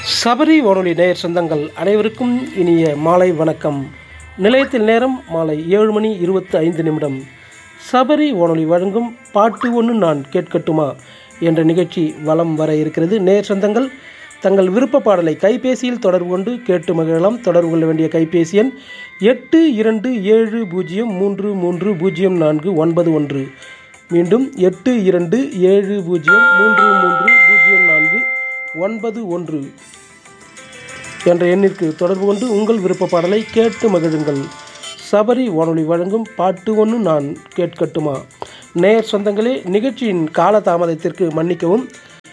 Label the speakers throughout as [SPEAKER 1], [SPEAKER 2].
[SPEAKER 1] சபரி வானொலி நேயர் சொந்தங்கள் அனைவருக்கும் இனிய மாலை வணக்கம் நிலையத்தில் நேரம் மாலை ஏழு மணி இருபத்தி ஐந்து நிமிடம் சபரி வானொலி வழங்கும் பாட்டு ஒன்று நான் கேட்கட்டுமா என்ற நிகழ்ச்சி வலம் வர இருக்கிறது நேயர் சொந்தங்கள் தங்கள் விருப்ப பாடலை கைபேசியில் தொடர்பு கொண்டு கேட்டு மகிழலாம் தொடர்பு கொள்ள வேண்டிய கைபேசி எண் எட்டு இரண்டு ஏழு பூஜ்ஜியம் மூன்று மூன்று பூஜ்ஜியம் நான்கு ஒன்பது ஒன்று மீண்டும் எட்டு இரண்டு ஏழு பூஜ்ஜியம் மூன்று மூன்று பூஜ்ஜியம் நான்கு ஒன்பது ஒன்று என்ற எண்ணிற்கு தொடர்பு கொண்டு உங்கள் விருப்ப பாடலை கேட்டு மகிழுங்கள் சபரி வானொலி வழங்கும் பாட்டு ஒன்று நான் கேட்கட்டுமா நேயர் சொந்தங்களே நிகழ்ச்சியின் கால தாமதத்திற்கு மன்னிக்கவும்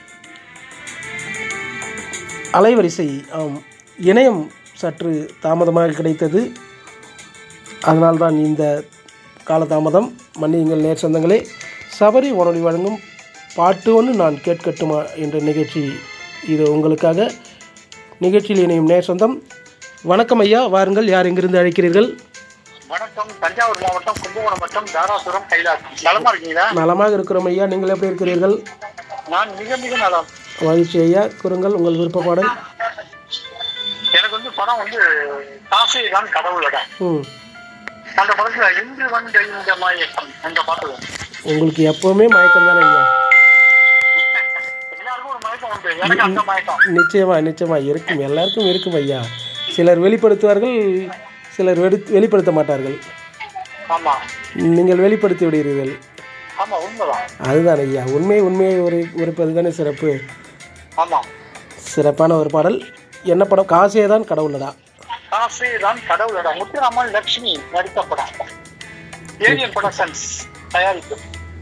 [SPEAKER 1] அலைவரிசை ஆம் இணையம் சற்று தாமதமாக கிடைத்தது அதனால்தான் இந்த காலதாமதம் மன்னியுங்கள் நேர் சொந்தங்களே சபரி வானொலி வழங்கும் பாட்டு ஒன்று நான் கேட்கட்டுமா என்ற நிகழ்ச்சி இது உங்களுக்காக நிகழ்ச்சியில் இணையும் நேர் சொந்தம் வணக்கம் ஐயா வாருங்கள் யார் எங்கிருந்து அழைக்கிறீர்கள்
[SPEAKER 2] வணக்கம் தஞ்சாவூர் மாவட்டம் கும்பகோணம் வட்டம் தாராசுரம் கைலாஸ் நலமா இருக்கீங்களா
[SPEAKER 1] நலமாக இருக்கிறோம் ஐயா நீங்கள் எப்படி இருக்கிறீர்கள்
[SPEAKER 2] நான் மிக மிக நலம்
[SPEAKER 1] மகிழ்ச்சி ஐயா கூறுங்கள் உங்கள் விருப்ப பாடல்
[SPEAKER 2] எனக்கு வந்து படம் வந்து காசே தான் கடவுளடா
[SPEAKER 1] ம்
[SPEAKER 2] அந்த படத்துல இன்று வந்த இந்த மாயக்கம் அந்த பாட்டு
[SPEAKER 1] உங்களுக்கு எப்போவுமே மயக்கம் தானே ஐயா
[SPEAKER 2] எல்லாருக்கும் ஒரு மயக்கம் உண்டு எனக்கு அந்த மயக்கம்
[SPEAKER 1] நிச்சயமா நிச்சயமா இருக்கும் எல்லாருக்கும் இருக்கும் ஐயா சிலர் வெளிப்படுத்துவார்கள் சிலர் வெளி வெளிப்படுத்த மாட்டார்கள்
[SPEAKER 2] ஆமா
[SPEAKER 1] நீங்கள் வெளிப்படுத்தி விடுகிறீர்கள்
[SPEAKER 2] ஆமா உண்மைதான்
[SPEAKER 1] அதுதான் ஐயா உண்மை உண்மையை உரை உரைப்பது தானே சிறப்பு
[SPEAKER 2] ஆமா
[SPEAKER 1] சிறப்பான ஒரு பாடல் என்ன படம் காசே தான் கடவுளடா
[SPEAKER 2] காசே தான் கடவுளடா முத்துராமன் லட்சுமி நடித்த படம் ஏலியன் ப்ரொடக்ஷன்ஸ் தயாரிப்பு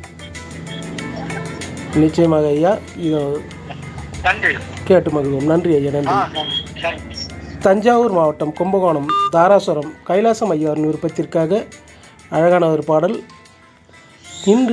[SPEAKER 1] நிச்சயமாக ஐயா இது
[SPEAKER 2] நன்றி
[SPEAKER 1] கேட்டு மகிழ்வோம் நன்றி ஐயா நன்றி
[SPEAKER 2] ஆ நன்றி நன்றி
[SPEAKER 1] தஞ்சாவூர் மாவட்டம் கும்பகோணம் தாராசுரம் கைலாசம் ஐயாவின் விருப்பத்திற்காக அழகான ஒரு பாடல் இன்று